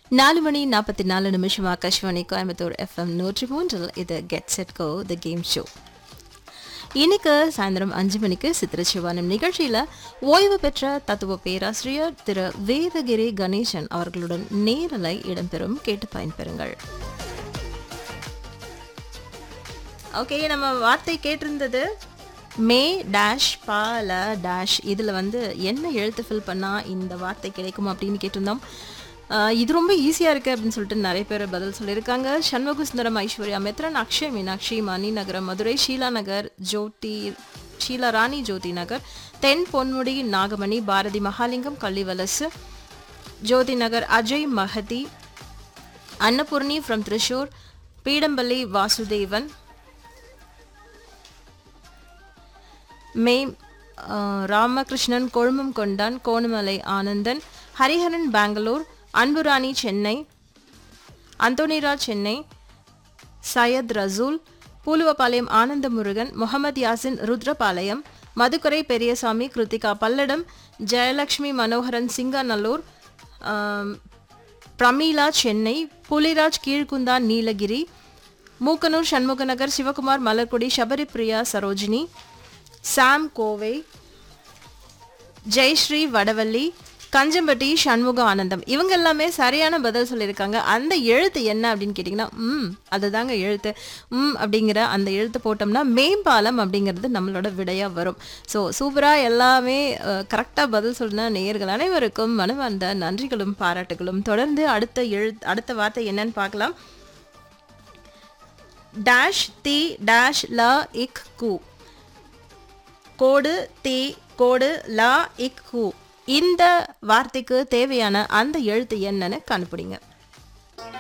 நாலு மணி நாற்பத்தி நாலு நிமிஷம் ஆகாஷ்வாணி கோயம்புத்தூர் எஃப்எம் நூற்றி மூன்றில் இது get set go the game show இன்னைக்கு சாயந்தரம் அஞ்சு மணிக்கு சித்திரச்சிவானம் நிகழ்ச்சியில் ஓய்வு பெற்ற தத்துவ பேராசிரியர் திரு வேதகிரி கணேசன் அவர்களுடன் நேரலை இடம்பெறும் கேட்டு பயன்பெறுங்கள் ஓகே நம்ம வார்த்தை கேட்டிருந்தது மே டேஷ் பால டேஷ் இதில் வந்து என்ன எழுத்து ஃபில் பண்ணால் இந்த வார்த்தை கிடைக்கும் அப்படின்னு கேட்டிருந்தோம் ஆஹ் இது ரொம்ப ஈஸியாக இருக்குது அப்படின்னு சொல்லிட்டு நிறைய பேர் பதில் சொல்லியிருக்காங்க சண்முக சுந்தரம் ஐஸ்வர்யா மித்ரன் அக்ஷய் மீனாட்சி மணிநகரம் மதுரை ஷீலா நகர் ஜோதி ஷீலா ராணி ஜோதி நகர் தென் பொன்முடி நாகமணி பாரதி மகாலிங்கம் கள்ளிவலசு ஜோதி நகர் அஜய் மஹதி அன்னபூர்ணி ஃப்ரம் திரிஷூர் பீடம்பள்ளி வாசுதேவன் மே அஹ், ராமகிருஷ்ணன் கொழுமம் கொண்டான் கோணமலை ஆனந்தன் ஹரிஹரன் பெங்களூர் அன்புராணி சென்னை அந்தோனிராஜ் சென்னை சையத் ரசூல் பூலுவபாளையம் ஆனந்த முருகன் முகமது யாசின் ருத்ரபாளையம் மதுக்கரை பெரியசாமி கிருத்திகா பல்லடம் ஜெயலக்ஷ்மி மனோகரன் சிங்காநல்லூர் ஆம், பிரமீளா சென்னை புலிராஜ் கீழ்குந்தா நீலகிரி மூக்கனூர் சண்முகநகர் சிவகுமார் மலர்கொடி சபரிபிரியா சரோஜினி சாம் கோவை ஜெயஸ்ரீ வடவள்ளி கஞ்சம்பட்டி சண்முக ஆனந்தம் இவங்க எல்லாமே சரியான பதில் சொல்லியிருக்காங்க அந்த எழுத்து என்ன அப்படின்னு கேட்டிங்கன்னா ம் அதுதாங்க எழுத்து ம் அப்படிங்கிற அந்த எழுத்து போட்டோம்னா மேம்பாலம் அப்படிங்கிறது நம்மளோட விடையாக வரும் ஸோ சூப்பராக எல்லாமே கரெக்டாக பதில் சொன்ன நேயர்கள் அனைவருக்கும் மனமார்ந்த நன்றிகளும் பாராட்டுகளும் தொடர்ந்து அடுத்த எழு அடுத்த வார்த்தை என்னன்னு பார்க்கலாம் டேஷ் தி டேஷ் ல இக் கு கோடு தி கோடு லா இக் ஹூ இந்த வார்த்தைக்கு தேவையான அந்த எழுத்து என்னன்னு கண்டுபிடிங்க